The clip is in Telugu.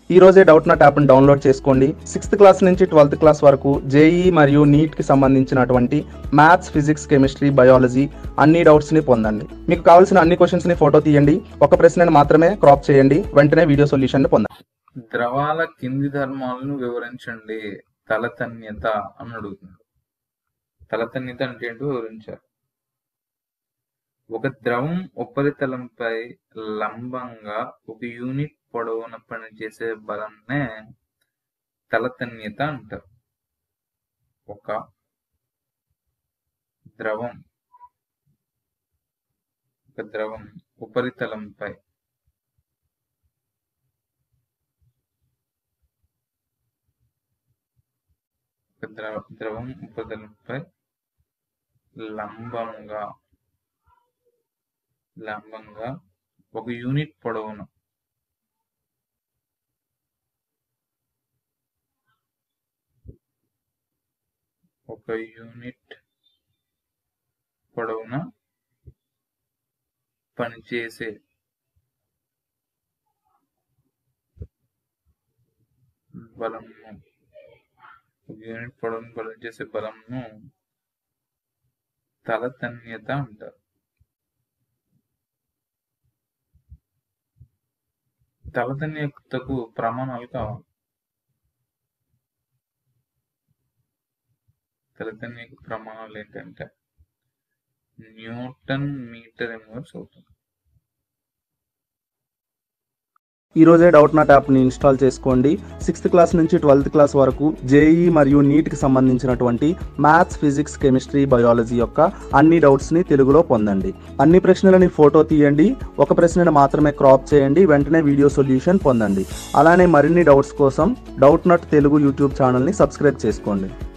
ఈ రోజే డౌట్ నాట్ యాప్ని డౌన్లోడ్ చేసుకోండి సిక్స్త్ క్లాస్ నుంచి ట్వెల్త్ క్లాస్ వరకు జేఈ మరియు నీట్కి సంబంధించినటువంటి మ్యాథ్స్ ఫిజిక్స్ కెమిస్ట్రీ బయాలజీ అన్ని డౌట్స్ని పొందండి మీకు కావాల్సిన అన్ని క్వశ్చన్స్ని ఫోటో తీయండి ఒక ప్రశ్నను మాత్రమే క్రాప్ చేయండి వెంటనే వీడియో సొల్యూషన్ని పొందండి ద్రవాల కింది ధర్మాలను వివరించండి తలతన్యత అని అడుగుతుంది తలతన్యత అంటే ఏంటో వివరించారు ఒక ద్రవం ఉపరితలంపై లంబంగా ఒక యూనిట్ పొడవున పనిచేసే బలంనే తలతన్యత అంటారు ఒక ద్రవం ఒక ద్రవం ఉపరితలంపై ఒక ద్రవ ద్రవం ఉపరితలంపై లంబంగా లంబంగా ఒక యూనిట్ పొడవున ఒక యూనిట్ పొడవున పనిచేసే బలంను ఒక యూనిట్ పొడవును పనిచేసే బలంను తలతన్యత అంటారు తలతన్యతకు ప్రమాణాలు కావాలి తలతన్యక ప్రమాణాలు ఏంటంటే న్యూటన్ మీటర్ ఇన్వర్స్ అవుతుంది ఈ రోజే డౌట్ నాట్ యాప్ని ఇన్స్టాల్ చేసుకోండి సిక్స్త్ క్లాస్ నుంచి ట్వెల్త్ క్లాస్ వరకు జేఈ మరియు నీట్కి సంబంధించినటువంటి మ్యాథ్స్ ఫిజిక్స్ కెమిస్ట్రీ బయాలజీ యొక్క అన్ని డౌట్స్ని తెలుగులో పొందండి అన్ని ప్రశ్నలని ఫోటో తీయండి ఒక ప్రశ్నను మాత్రమే క్రాప్ చేయండి వెంటనే వీడియో సొల్యూషన్ పొందండి అలానే మరిన్ని డౌట్స్ కోసం డౌట్ నాట్ తెలుగు యూట్యూబ్ ఛానల్ని సబ్స్క్రైబ్ చేసుకోండి